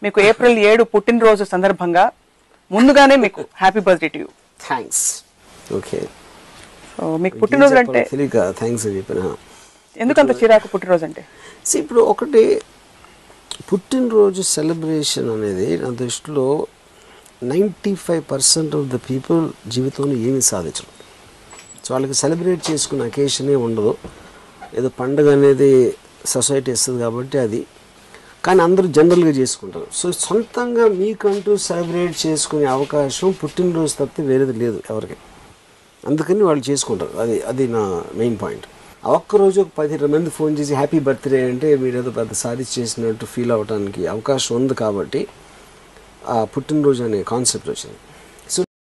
మీకు ఏప్రిల్ ఏడు పుట్టినరోజు సందర్భంగా ముందుగానే మీకు happy birthday to you thanks okay so మీకు పుట్టినరోజు అంటే తెలియక థ్యాంక్స్ అని చెప్పిన ఎందుకంత చిరాకు పుట్టినరోజు అంటే See, ఇప్పుడు ఒకటి పుట్టినరోజు సెలబ్రేషన్ అనేది నా దృష్టిలో ninety five percent of the people జీవితంలో ఏమీ సాధించరు సో వాళ్ళకి సెలబ్రేట్ చేసుకునే అకేషనే ఉండదు ఏదో పండుగ అనేది సొసైటీ ఇస్తుంది కాబట్టి అది కానీ అందరూ జనరల్గా చేసుకుంటారు సో సొంతంగా మీకంటూ సెలబ్రేట్ చేసుకునే అవకాశం పుట్టినరోజు తప్పితే వేరేది లేదు ఎవరికి అందుకని వాళ్ళు చేసుకుంటారు అది అది నా మెయిన్ పాయింట్ ఆ ఒక్కరోజు ఒక పది మంది ఫోన్ చేసి హ్యాపీ బర్త్డే అంటే మీరు ఏదో పెద్ద సాధించి చేసినట్టు ఫీల్ అవ్వడానికి అవకాశం ఉంది కాబట్టి ఆ పుట్టినరోజు అనే కాన్సెప్ట్ వచ్చింది